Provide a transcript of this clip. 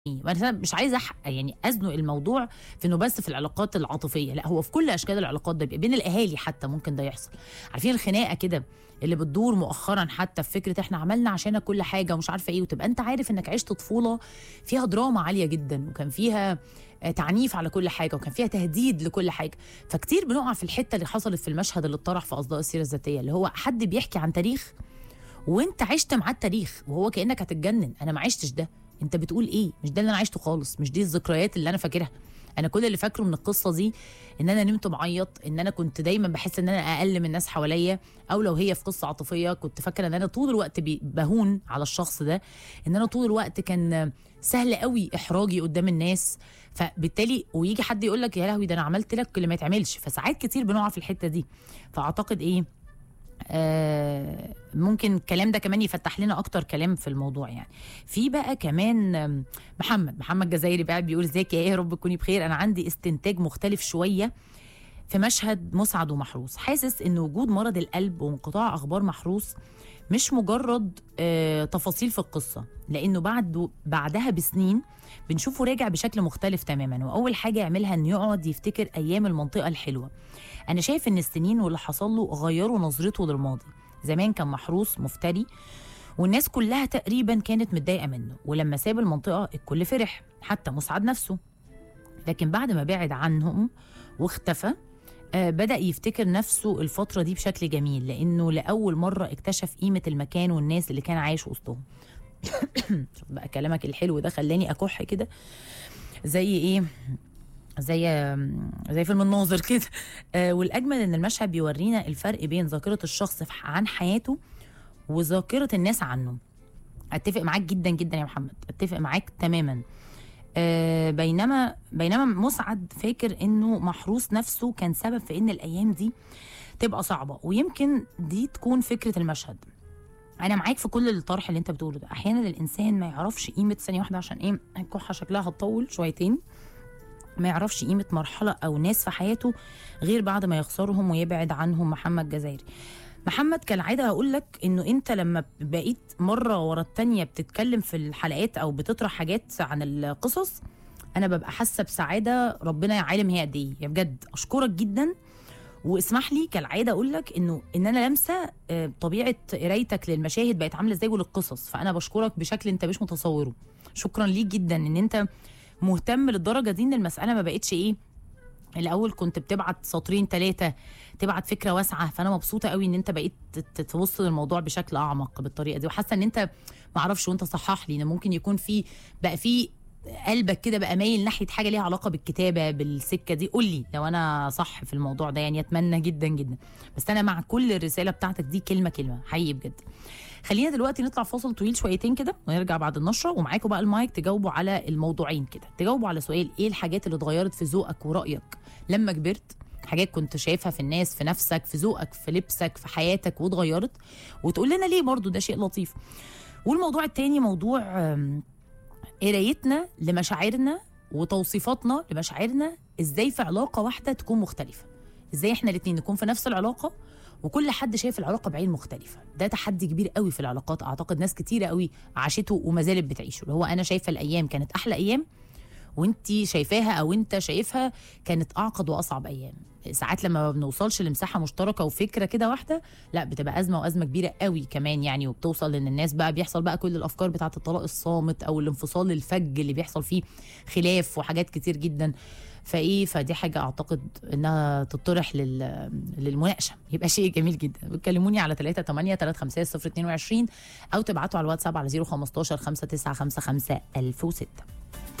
انا مش عايزه أح... يعني ازنق الموضوع في انه بس في العلاقات العاطفيه لا هو في كل اشكال العلاقات ده بيبقى بين الاهالي حتى ممكن ده يحصل عارفين الخناقه كده اللي بتدور مؤخرا حتى في فكره احنا عملنا عشانك كل حاجه ومش عارفه ايه وتبقى انت عارف انك عشت طفوله فيها دراما عاليه جدا وكان فيها آه، تعنيف على كل حاجه وكان فيها تهديد لكل حاجه فكتير بنقع في الحته اللي حصلت في المشهد اللي اتطرح في اصداء السيره الذاتيه اللي هو حد بيحكي عن تاريخ وانت عشت معاه التاريخ وهو كانك هتتجنن انا ما عشتش ده انت بتقول ايه مش ده اللي انا عشته خالص مش دي الذكريات اللي انا فاكرها انا كل اللي فاكره من القصه دي ان انا نمت معيط ان انا كنت دايما بحس ان انا اقل من الناس حواليا او لو هي في قصه عاطفيه كنت فاكره ان انا طول الوقت بي- بهون على الشخص ده ان انا طول الوقت كان سهل قوي احراجي قدام الناس فبالتالي ويجي حد يقول لك يا لهوي ده انا عملت لك اللي ما يتعملش فساعات كتير بنقع في الحته دي فاعتقد ايه آه، ممكن الكلام ده كمان يفتح لنا اكتر كلام في الموضوع يعني في بقى كمان آم، محمد محمد جزايري بقى بيقول ازيك يا ايه يا رب تكوني بخير انا عندي استنتاج مختلف شويه في مشهد مسعد ومحروس حاسس ان وجود مرض القلب وانقطاع اخبار محروس مش مجرد آه، تفاصيل في القصه لانه بعد بعدها بسنين بنشوفه راجع بشكل مختلف تماما واول حاجه يعملها انه يقعد يفتكر ايام المنطقه الحلوه انا شايف ان السنين واللي حصل له غيروا نظرته للماضي زمان كان محروس مفتري والناس كلها تقريبا كانت متضايقه منه ولما ساب المنطقه الكل فرح حتى مسعد نفسه لكن بعد ما بعد عنهم واختفى آه بدأ يفتكر نفسه الفترة دي بشكل جميل لأنه لأول مرة اكتشف قيمة المكان والناس اللي كان عايش وسطهم شوف بقى كلامك الحلو ده خلاني أكح كده زي إيه زي زي فيلم الناظر كده آه والاجمل ان المشهد بيورينا الفرق بين ذاكره الشخص في- عن حياته وذاكره الناس عنه اتفق معاك جدا جدا يا محمد اتفق معاك تماما آه بينما بينما مسعد فاكر انه محروس نفسه كان سبب في ان الايام دي تبقى صعبه ويمكن دي تكون فكره المشهد انا معاك في كل الطرح اللي انت بتقوله ده احيانا الانسان ما يعرفش قيمه ثانيه واحده عشان ايه الكحه شكلها هتطول شويتين ما يعرفش قيمة مرحلة أو ناس في حياته غير بعد ما يخسرهم ويبعد عنهم محمد جزايري محمد كالعادة هقول لك إنه أنت لما بقيت مرة ورا التانية بتتكلم في الحلقات أو بتطرح حاجات عن القصص أنا ببقى حاسة بسعادة ربنا يعلم هي قد إيه يا بجد أشكرك جدا واسمح لي كالعاده اقول لك انه ان انا لامسه آه، طبيعه قرايتك للمشاهد بقت عامله ازاي وللقصص فانا بشكرك بشكل انت مش متصوره شكرا ليك جدا ان انت مهتم للدرجه دي ان المساله ما بقتش ايه الاول كنت بتبعت سطرين ثلاثه تبعت فكره واسعه فانا مبسوطه قوي ان انت بقيت تت- توصل الموضوع بشكل اعمق بالطريقه دي وحاسه ان انت ما اعرفش وانت صحح لي ان ممكن يكون في بقى في قلبك كده بقى مايل ناحيه حاجه ليها علاقه بالكتابه بالسكه دي قول لي لو انا صح في الموضوع ده يعني اتمنى جدا جدا بس انا مع كل الرساله بتاعتك دي كلمه كلمه حقيقي بجد خلينا دلوقتي نطلع فاصل طويل شويتين كده ونرجع بعد النشره ومعاكم بقى المايك تجاوبوا على الموضوعين كده تجاوبوا على سؤال ايه الحاجات اللي اتغيرت في ذوقك ورايك لما كبرت حاجات كنت شايفها في الناس في نفسك في ذوقك في لبسك في حياتك واتغيرت وتقول لنا ليه برضو ده شيء لطيف والموضوع التاني موضوع آم، قرايتنا لمشاعرنا وتوصيفاتنا لمشاعرنا ازاي في علاقه واحده تكون مختلفه ازاي احنا الاتنين نكون في نفس العلاقه وكل حد شايف العلاقه بعين مختلفه ده تحدي كبير قوي في العلاقات اعتقد ناس كتيره قوي عاشته وما زالت بتعيشه اللي هو انا شايفه الايام كانت احلى ايام وانت شايفاها او انت شايفها كانت اعقد واصعب ايام ساعات لما ما بنوصلش لمساحه مشتركه وفكره كده واحده لا بتبقى ازمه وازمه كبيره قوي كمان يعني وبتوصل لان الناس بقى بيحصل بقى كل الافكار بتاعه الطلاق الصامت او الانفصال الفج اللي بيحصل فيه خلاف وحاجات كتير جدا فايه فدي حاجه اعتقد انها تطرح لل... للمناقشه يبقى شيء جميل جدا بتكلموني على 3 8 3 5 0 22 او تبعتوا على الواتساب على 015 595 1006